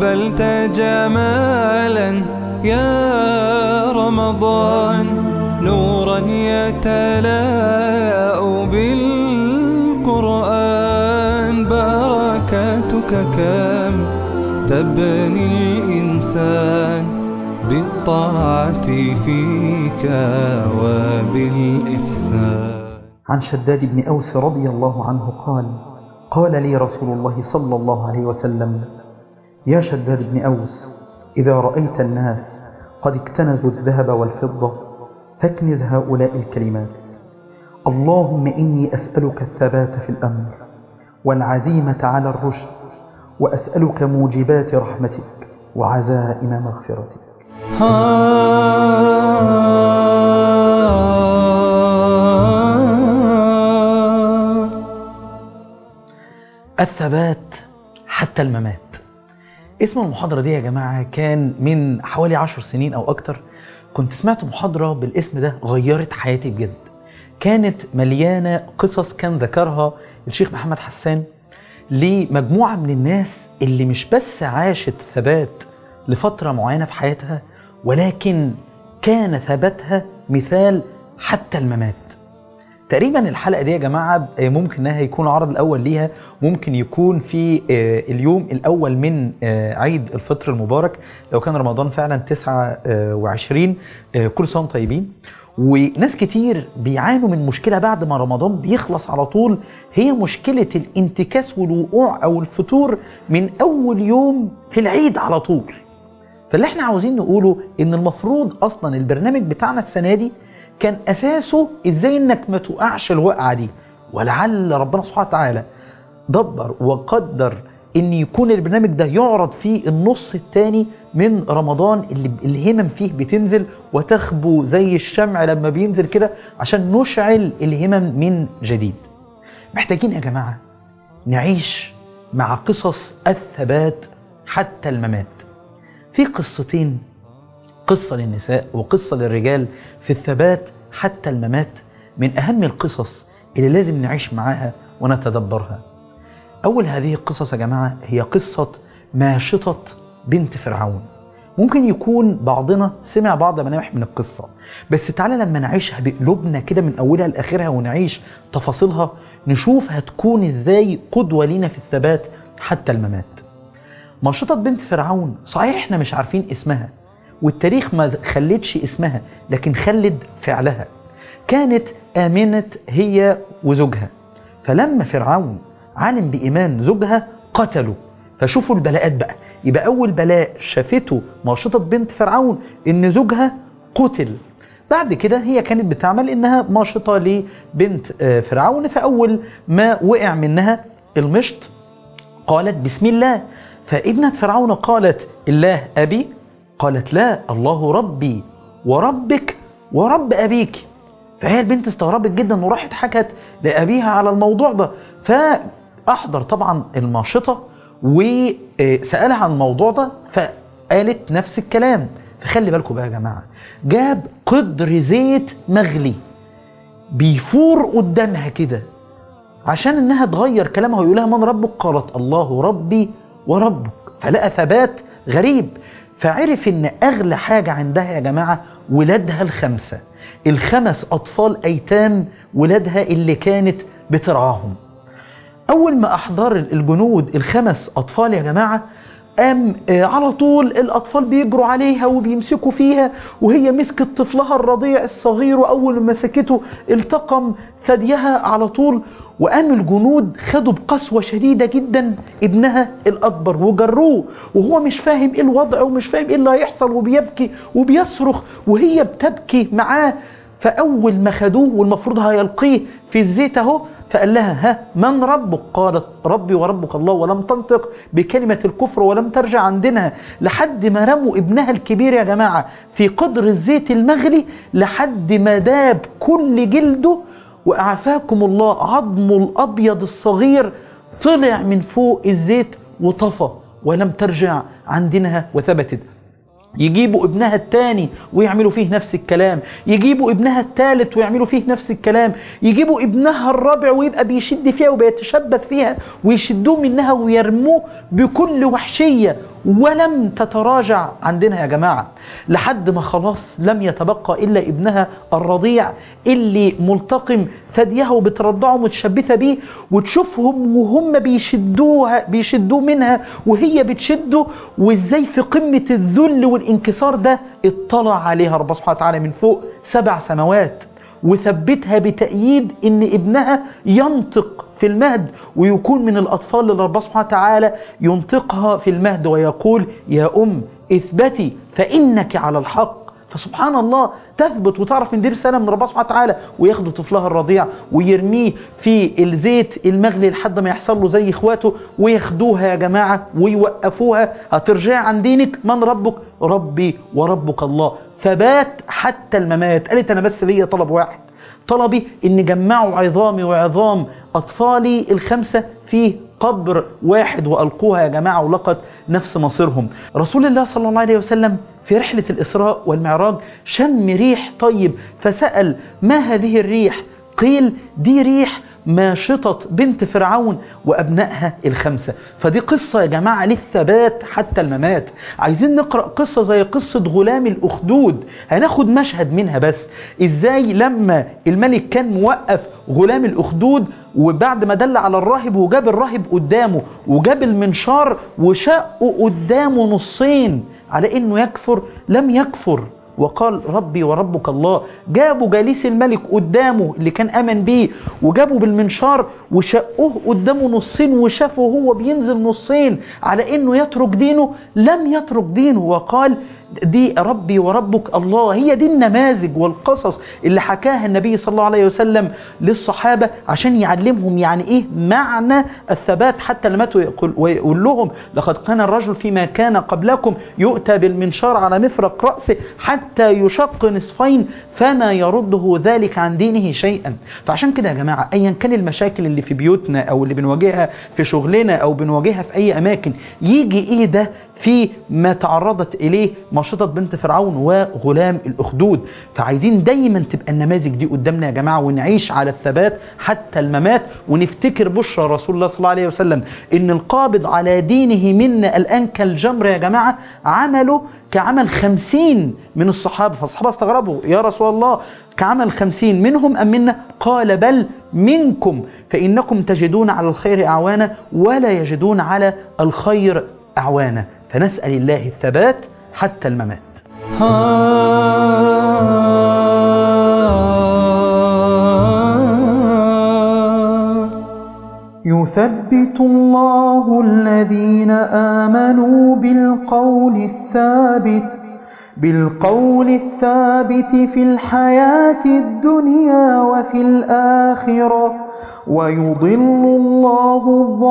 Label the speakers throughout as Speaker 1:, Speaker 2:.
Speaker 1: أقبلت جمالا يا رمضان نورا يتلاء بالقرآن بركاتك كم تبني الإنسان بالطاعة فيك وبالإحسان
Speaker 2: عن شداد بن أوس رضي الله عنه قال قال لي رسول الله صلى الله عليه وسلم يا شداد بن أوس إذا رأيت الناس قد اكتنزوا الذهب والفضة فاكنز هؤلاء الكلمات اللهم إني أسألك الثبات في الأمر والعزيمة على الرشد وأسألك موجبات رحمتك وعزائم مغفرتك الثبات حتى الممات اسم المحاضرة دي يا جماعة كان من حوالي عشر سنين أو أكتر كنت سمعت محاضرة بالاسم ده غيرت حياتي بجد كانت مليانة قصص كان ذكرها الشيخ محمد حسان لمجموعة من الناس اللي مش بس عاشت ثبات لفترة معينة في حياتها ولكن كان ثباتها مثال حتى الممات تقريبا الحلقة دي يا جماعة ممكن انها يكون العرض الاول ليها ممكن يكون في اليوم الاول من عيد الفطر المبارك لو كان رمضان فعلا 29 كل سنة طيبين وناس كتير بيعانوا من مشكلة بعد ما رمضان بيخلص على طول هي مشكلة الانتكاس والوقوع او الفتور من اول يوم في العيد على طول فاللي احنا عاوزين نقوله ان المفروض اصلا البرنامج بتاعنا السنة دي كان اساسه ازاي انك ما تقعش الوقعة دي ولعل ربنا سبحانه وتعالى دبر وقدر ان يكون البرنامج ده يعرض في النص الثاني من رمضان اللي الهمم فيه بتنزل وتخبو زي الشمع لما بينزل كده عشان نشعل الهمم من جديد محتاجين يا جماعة نعيش مع قصص الثبات حتى الممات في قصتين قصة للنساء وقصة للرجال في الثبات حتى الممات من أهم القصص اللي لازم نعيش معاها ونتدبرها أول هذه القصص يا جماعة هي قصة ماشطة بنت فرعون ممكن يكون بعضنا سمع بعض ملامح من القصة بس تعالى لما نعيشها بقلوبنا كده من أولها لآخرها ونعيش تفاصيلها نشوف هتكون إزاي قدوة لنا في الثبات حتى الممات ماشطة بنت فرعون صحيح احنا مش عارفين اسمها والتاريخ ما خلتش اسمها لكن خلد فعلها كانت آمنة هي وزوجها فلما فرعون علم بإيمان زوجها قتلوا فشوفوا البلاءات بقى يبقى أول بلاء شافته ماشطة بنت فرعون إن زوجها قتل بعد كده هي كانت بتعمل إنها ماشطة لبنت فرعون فأول ما وقع منها المشط قالت بسم الله فابنة فرعون قالت الله أبي قالت لا الله ربي وربك ورب أبيك فهي البنت استغربت جدا وراحت حكت لأبيها على الموضوع ده فأحضر طبعا الماشطة وسألها عن الموضوع ده فقالت نفس الكلام فخلي بالكم بقى يا جماعة جاب قدر زيت مغلي بيفور قدامها كده عشان انها تغير كلامها ويقول لها من ربك قالت الله ربي وربك فلقى ثبات غريب فعرف ان اغلى حاجة عندها يا جماعة ولادها الخمسة الخمس اطفال ايتام ولادها اللي كانت بترعاهم اول ما احضر الجنود الخمس اطفال يا جماعة قام على طول الأطفال بيجروا عليها وبيمسكوا فيها وهي مسكت طفلها الرضيع الصغير وأول ما مسكته التقم ثديها على طول وقام الجنود خدوا بقسوة شديدة جدا ابنها الأكبر وجروه وهو مش فاهم ايه الوضع ومش فاهم ايه اللي هيحصل وبيبكي وبيصرخ وهي بتبكي معاه فأول ما خدوه والمفروض هيلقيه في الزيت اهو فقال لها ها من ربك قالت ربي وربك الله ولم تنطق بكلمة الكفر ولم ترجع عن دينها لحد ما رموا ابنها الكبير يا جماعة في قدر الزيت المغلي لحد ما داب كل جلده وأعفاكم الله عظمه الأبيض الصغير طلع من فوق الزيت وطفى ولم ترجع عن دينها وثبتت يجيبوا ابنها الثاني ويعملوا فيه نفس الكلام يجيبوا ابنها الثالث ويعملوا فيه نفس الكلام يجيبوا ابنها الرابع ويبقى بيشد فيها وبيتشبث فيها ويشدوه منها ويرموه بكل وحشية ولم تتراجع عندنا يا جماعة لحد ما خلاص لم يتبقى إلا ابنها الرضيع اللي ملتقم ثديها وبترضعه متشبثة بيه وتشوفهم وهم بيشدوها بيشدوه منها وهي بتشده وازاي في قمة الذل والانكسار ده اطلع عليها رب سبحانه وتعالى من فوق سبع سماوات وثبتها بتأييد ان ابنها ينطق في المهد ويكون من الأطفال اللي رب سبحانه وتعالى ينطقها في المهد ويقول يا أم اثبتي فإنك على الحق فسبحان الله تثبت وتعرف ان دي رساله من ربنا سبحانه وتعالى وياخدوا طفلها الرضيع ويرميه في الزيت المغلي لحد ما يحصل له زي اخواته وياخدوها يا جماعه ويوقفوها هترجعي عن دينك من ربك ربي وربك الله ثبات حتى الممات قالت انا بس ليا طلب واحد طلبي ان جمعوا عظامي وعظام اطفالي الخمسه في قبر واحد والقوها يا جماعه ولقت نفس مصيرهم رسول الله صلى الله عليه وسلم في رحلة الإسراء والمعراج شم ريح طيب فسأل ما هذه الريح قيل دي ريح ماشطة بنت فرعون وأبنائها الخمسة فدي قصة يا جماعة للثبات حتى الممات عايزين نقرأ قصة زي قصة غلام الأخدود هناخد مشهد منها بس إزاي لما الملك كان موقف غلام الأخدود وبعد ما دل على الراهب وجاب الراهب قدامه وجاب المنشار وشقه قدامه نصين على انه يكفر لم يكفر وقال ربي وربك الله جابوا جليس الملك قدامه اللي كان امن بيه وجابوا بالمنشار وشقوه قدامه نصين وشافه هو بينزل نصين على انه يترك دينه لم يترك دينه وقال دي ربي وربك الله هي دي النماذج والقصص اللي حكاها النبي صلى الله عليه وسلم للصحابة عشان يعلمهم يعني ايه معنى الثبات حتى لما يقول, ويقول لهم لقد كان الرجل فيما كان قبلكم يؤتى بالمنشار على مفرق رأسه حتى يشق نصفين فما يرده ذلك عن دينه شيئا فعشان كده يا جماعة ايا كان المشاكل اللي في بيوتنا او اللي بنواجهها في شغلنا او بنواجهها في اي اماكن يجي ايه ده في ما تعرضت إليه ماشطة بنت فرعون وغلام الأخدود فعايزين دايما تبقى النماذج دي قدامنا يا جماعة ونعيش على الثبات حتى الممات ونفتكر بشرى رسول الله صلى الله عليه وسلم إن القابض على دينه منا الآن كالجمر يا جماعة عمله كعمل خمسين من الصحابة فالصحابة استغربوا يا رسول الله كعمل خمسين منهم أم منا قال بل منكم فإنكم تجدون على الخير أعوانا ولا يجدون على الخير أعوانا فنسأل الله الثبات حتى الممات
Speaker 1: يثبت الله الذين آمنوا بالقول الثابت بالقول الثابت في الحياة الدنيا وفي الآخرة ويضل الله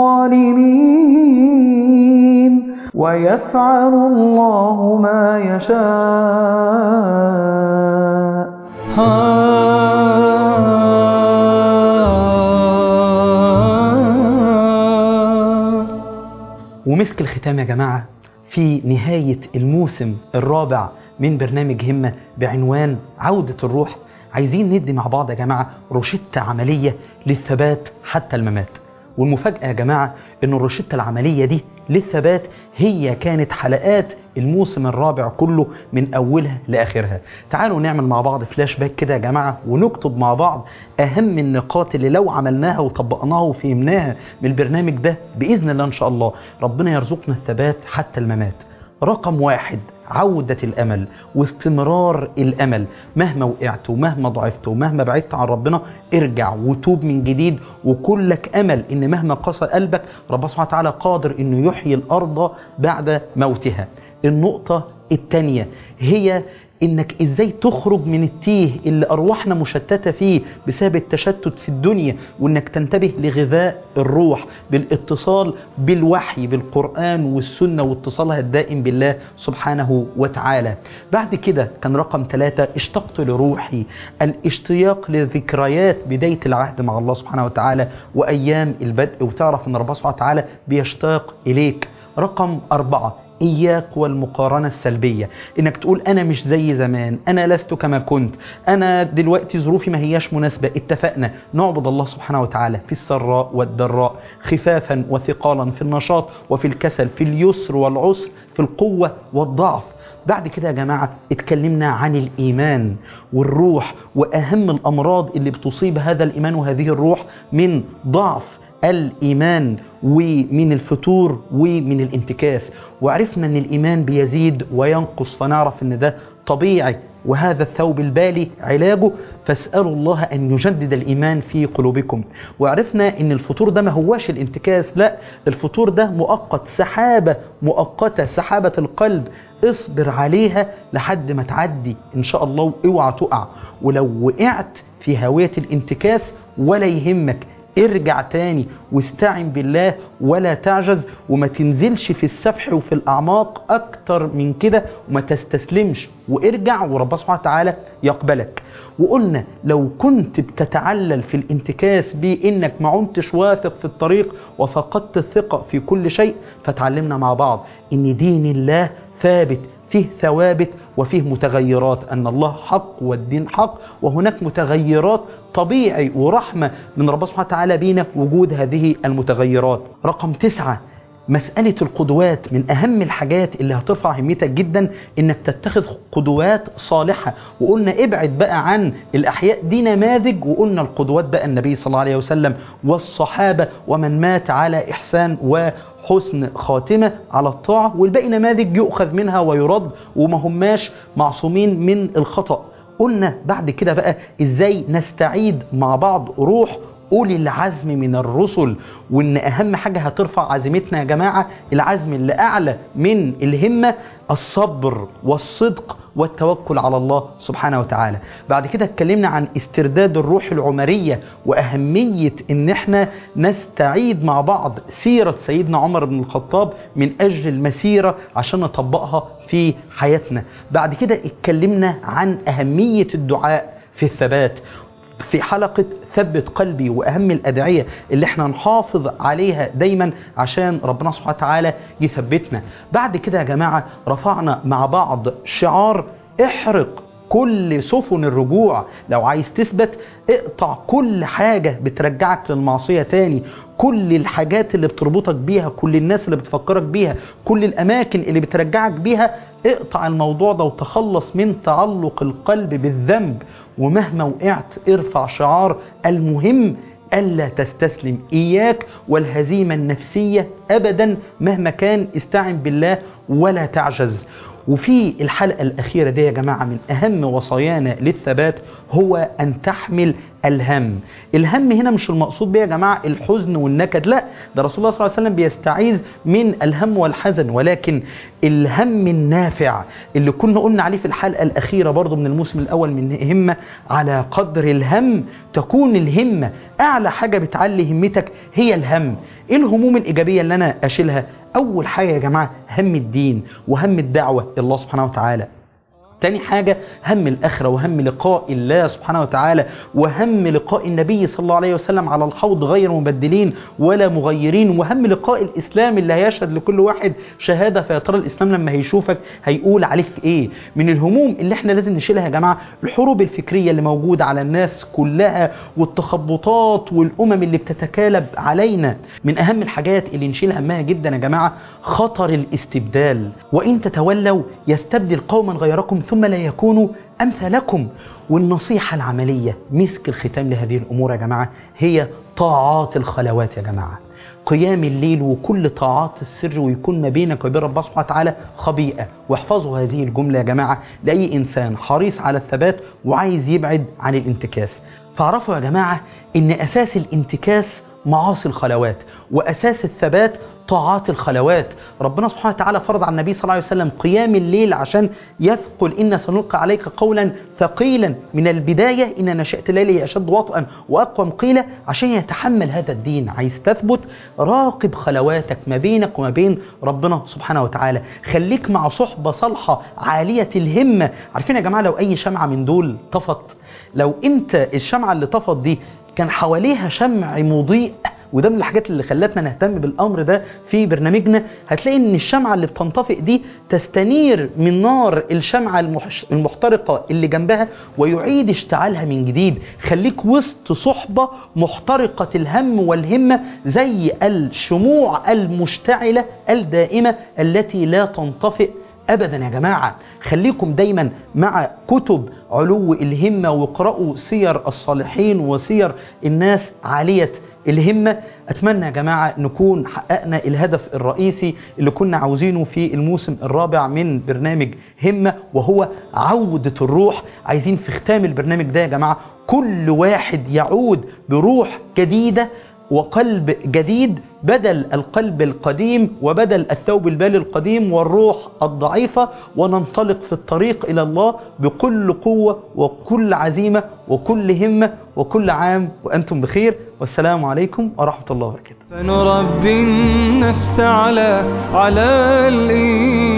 Speaker 1: الظالمين ويفعل الله ما يشاء
Speaker 2: ومسك الختام يا جماعة في نهاية الموسم الرابع من برنامج همة بعنوان عودة الروح عايزين ندي مع بعض يا جماعة روشتة عملية للثبات حتى الممات والمفاجأة يا جماعة ان الروشتة العملية دي للثبات هي كانت حلقات الموسم الرابع كله من أولها لآخرها تعالوا نعمل مع بعض فلاش باك كده يا جماعة ونكتب مع بعض أهم النقاط اللي لو عملناها وطبقناها وفهمناها من البرنامج ده بإذن الله إن شاء الله ربنا يرزقنا الثبات حتى الممات رقم واحد عودة الأمل واستمرار الأمل مهما وقعت ومهما ضعفت ومهما بعدت عن ربنا ارجع وتوب من جديد وكلك أمل إن مهما قسى قلبك ربنا سبحانه وتعالى قادر إنه يحيي الأرض بعد موتها النقطة الثانية هي انك ازاي تخرج من التيه اللي ارواحنا مشتتة فيه بسبب التشتت في الدنيا وانك تنتبه لغذاء الروح بالاتصال بالوحي بالقرآن والسنة واتصالها الدائم بالله سبحانه وتعالى بعد كده كان رقم ثلاثة اشتقت لروحي الاشتياق لذكريات بداية العهد مع الله سبحانه وتعالى وأيام البدء وتعرف أن ربنا سبحانه وتعالى بيشتاق إليك رقم أربعة إياك والمقارنة السلبية إنك تقول أنا مش زي زمان أنا لست كما كنت أنا دلوقتي ظروفي ما هياش مناسبة اتفقنا نعبد الله سبحانه وتعالى في السراء والضراء خفافا وثقالا في النشاط وفي الكسل في اليسر والعسر في القوة والضعف بعد كده يا جماعة اتكلمنا عن الإيمان والروح وأهم الأمراض اللي بتصيب هذا الإيمان وهذه الروح من ضعف الإيمان ومن الفتور ومن الانتكاس وعرفنا أن الإيمان بيزيد وينقص فنعرف أن ده طبيعي وهذا الثوب البالي علاجه فاسألوا الله أن يجدد الإيمان في قلوبكم وعرفنا أن الفطور ده ما هواش الانتكاس لا الفطور ده مؤقت سحابة مؤقتة سحابة القلب اصبر عليها لحد ما تعدي إن شاء الله اوعى تقع ولو وقعت في هوية الانتكاس ولا يهمك ارجع تاني واستعن بالله ولا تعجز وما تنزلش في السفح وفي الأعماق أكتر من كده وما تستسلمش وارجع ورب سبحانه وتعالى يقبلك وقلنا لو كنت بتتعلل في الانتكاس بانك ما عدتش واثق في الطريق وفقدت الثقة في كل شيء فتعلمنا مع بعض ان دين الله ثابت فيه ثوابت وفيه متغيرات أن الله حق والدين حق وهناك متغيرات طبيعي ورحمة من رب سبحانه وتعالى بينا وجود هذه المتغيرات رقم تسعة مسألة القدوات من أهم الحاجات اللي هترفع همتك جدا إنك تتخذ قدوات صالحة وقلنا ابعد بقى عن الأحياء دي نماذج وقلنا القدوات بقى النبي صلى الله عليه وسلم والصحابة ومن مات على إحسان و حسن خاتمة على الطاعة والباقي نماذج يؤخذ منها ويرد وما هماش معصومين من الخطأ قلنا بعد كده بقى ازاي نستعيد مع بعض روح أولي العزم من الرسل وإن أهم حاجة هترفع عزيمتنا يا جماعة العزم اللي أعلى من الهمة الصبر والصدق والتوكل على الله سبحانه وتعالى بعد كده اتكلمنا عن استرداد الروح العمرية وأهمية إن احنا نستعيد مع بعض سيرة سيدنا عمر بن الخطاب من أجل المسيرة عشان نطبقها في حياتنا بعد كده اتكلمنا عن أهمية الدعاء في الثبات في حلقة ثبت قلبي وأهم الأدعية اللي احنا نحافظ عليها دايما عشان ربنا سبحانه وتعالى يثبتنا بعد كده يا جماعة رفعنا مع بعض شعار احرق كل سفن الرجوع لو عايز تثبت اقطع كل حاجة بترجعك للمعصية تاني كل الحاجات اللي بتربطك بيها كل الناس اللي بتفكرك بيها كل الأماكن اللي بترجعك بيها اقطع الموضوع ده وتخلص من تعلق القلب بالذنب ومهما وقعت ارفع شعار المهم ألا تستسلم إياك والهزيمة النفسية أبدا مهما كان استعن بالله ولا تعجز وفي الحلقة الأخيرة دي يا جماعة من أهم وصايانا للثبات هو أن تحمل الهم الهم هنا مش المقصود بيه يا جماعة الحزن والنكد لا ده رسول الله صلى الله عليه وسلم بيستعيذ من الهم والحزن ولكن الهم النافع اللي كنا قلنا عليه في الحلقة الأخيرة برضو من الموسم الأول من همة على قدر الهم تكون الهمة أعلى حاجة بتعلي همتك هي الهم إيه الهموم الإيجابية اللي أنا أشيلها أول حاجة يا جماعة هم الدين وهم الدعوة الله سبحانه وتعالى تاني حاجة هم الآخرة وهم لقاء الله سبحانه وتعالى وهم لقاء النبي صلى الله عليه وسلم على الحوض غير مبدلين ولا مغيرين وهم لقاء الإسلام اللي هيشهد لكل واحد شهادة فيا ترى الإسلام لما هيشوفك هيقول عليك إيه من الهموم اللي احنا لازم نشيلها يا جماعة الحروب الفكرية اللي موجودة على الناس كلها والتخبطات والأمم اللي بتتكالب علينا من أهم الحاجات اللي نشيل همها جدا يا جماعة خطر الاستبدال وإن تتولوا يستبدل قوما غيركم ثم لا يكونوا أمثلكم والنصيحة العملية مسك الختام لهذه الأمور يا جماعة هي طاعات الخلوات يا جماعة قيام الليل وكل طاعات السر ويكون ما بينك وبين ربنا سبحانه وتعالى خبيئة واحفظوا هذه الجملة يا جماعة لأي إنسان حريص على الثبات وعايز يبعد عن الانتكاس فاعرفوا يا جماعة إن أساس الانتكاس معاصي الخلوات وأساس الثبات طاعات الخلوات ربنا سبحانه وتعالى فرض على النبي صلى الله عليه وسلم قيام الليل عشان يثقل إن سنلقى عليك قولا ثقيلا من البداية إن نشأة الليل هي أشد وطئا وأقوم قيلة عشان يتحمل هذا الدين عايز تثبت راقب خلواتك ما بينك وما بين ربنا سبحانه وتعالى خليك مع صحبة صالحة عالية الهمة عارفين يا جماعة لو أي شمعة من دول طفت لو انت الشمعة اللي طفت دي كان حواليها شمع مضيء وده من الحاجات اللي خلتنا نهتم بالامر ده في برنامجنا هتلاقي ان الشمعه اللي بتنطفئ دي تستنير من نار الشمعه المحش- المحترقه اللي جنبها ويعيد اشتعالها من جديد خليك وسط صحبه محترقه الهم والهمه زي الشموع المشتعله الدائمه التي لا تنطفئ ابدا يا جماعه خليكم دايما مع كتب علو الهمه واقرأوا سير الصالحين وسير الناس عاليه الهمه اتمنى يا جماعه نكون حققنا الهدف الرئيسي اللي كنا عاوزينه في الموسم الرابع من برنامج همه وهو عوده الروح عايزين في ختام البرنامج ده يا جماعه كل واحد يعود بروح جديده وقلب جديد بدل القلب القديم وبدل الثوب البالي القديم والروح الضعيفة وننطلق في الطريق إلى الله بكل قوة وكل عزيمة وكل همة وكل عام وأنتم بخير والسلام عليكم ورحمة الله وبركاته
Speaker 1: فنربي النفس على على الإيمان